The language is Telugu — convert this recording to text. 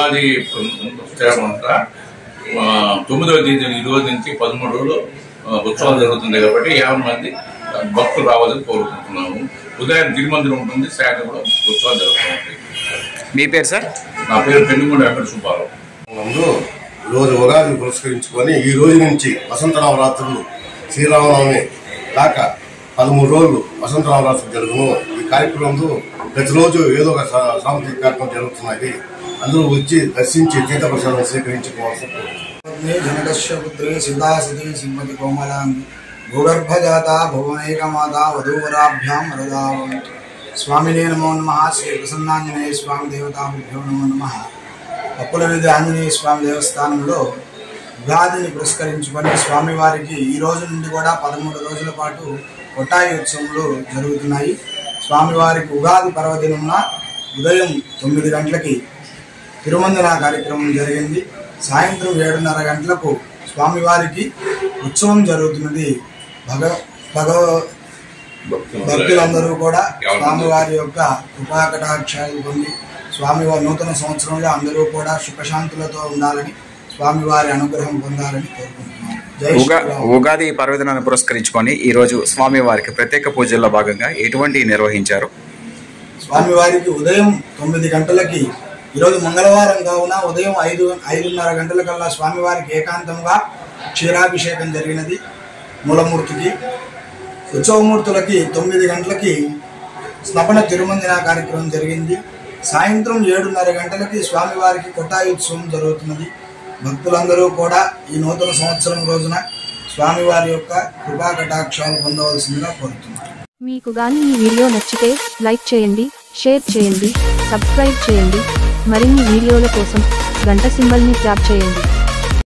ఉగాది అంతా తొమ్మిదవ తేదీ ఈ రోజు నుంచి పదమూడు రోజులు ఆ, ఉత్సవాలు జరుగుతుంది కాబట్టి యాభై మంది భక్తులు రావాలని కోరుకుంటున్నాము ఉదయం తిరుమందిరం ఉంటుంది సాయంత్రం కూడా ఉత్సవాలు జరుగుతుంది మీ పేరు సార్ నా పేరు పెనుగొండ వెంకట సుబ్బారావు నందు రోజు ఉగాదిని పురస్కరించుకొని ఈ రోజు నుంచి వసంత నవరాత్రులు శ్రీరామనవమి దాకా పదమూడు రోజులు వసంత నవరాత్రులు జరుగును ఈ కార్యక్రమంలో ప్రతిరోజు ఏదో ఒక సా- సాంస్కృతిక కార్యక్రమం జరుగుతున్నది అందరూ వచ్చి దర్శించి తీర్థప్రసాదం స్వీకరించుకోవాల్సిన పత్ని జనకస్య పుత్రి సిద్ధాసతి శ్రీమతి కోమలాంగి భూగర్భజాత భువనైకమాత వధూవరాభ్యాం వరదావం స్వామినే నమో నమ శ్రీ ప్రసన్నాంజనేయ స్వామి దేవతాభ్యో నమో నమ పప్పుల వీధి ఆంజనేయ స్వామి దేవస్థానంలో ఉగాదిని పురస్కరించుకొని స్వామివారికి ఈ రోజు నుండి కూడా పదమూడు రోజుల పాటు కొట్టాయి ఉత్సవములు జరుగుతున్నాయి స్వామివారికి ఉగాది పర్వదినమున ఉదయం తొమ్మిది గంటలకి తిరుమంజన కార్యక్రమం జరిగింది సాయంత్రం ఏడున్నర గంటలకు స్వామివారికి ఉత్సవం జరుగుతున్నది భగ భగవ భక్తులందరూ కూడా స్వామివారి యొక్క కృపాకటాక్షాలు పొంది స్వామివారి నూతన సంవత్సరంలో అందరూ కూడా సుఖశాంతులతో ఉండాలని స్వామివారి అనుగ్రహం పొందాలని కోరుకుంటున్నాం జై ఉగా శ్రీరామ్. ఉగాది పర్వదినాన్ని పురస్కరించుకొని ఈ రోజు స్వామి వారికి ప్రత్యేక పూజల్లో భాగంగా ఎటువంటి నిర్వహించారు స్వామివారికి ఉదయం తొమ్మిది గంటలకి ఈరోజు మంగళవారం కావున ఉదయం ఐదు ఐదున్నర గంటలకల్లా స్వామివారికి ఏకాంతంగా క్షీరాభిషేకం జరిగినది మూలమూర్తికి ఉత్సవమూర్తులకి తొమ్మిది గంటలకి స్నపన తిరుమంజన కార్యక్రమం జరిగింది సాయంత్రం ఏడున్నర గంటలకి స్వామివారికి కొట్టాయుత్సవం జరుగుతున్నది భక్తులందరూ కూడా ఈ నూతన సంవత్సరం రోజున స్వామివారి యొక్క కృపా కటాక్షాలు పొందవలసిందిగా కోరుతున్నారు మీకు గాని ఈ వీడియో నచ్చితే లైక్ చేయండి షేర్ చేయండి సబ్స్క్రైబ్ చేయండి మరిన్ని వీడియోల కోసం గంట సింబల్ని ట్యాప్ చేయండి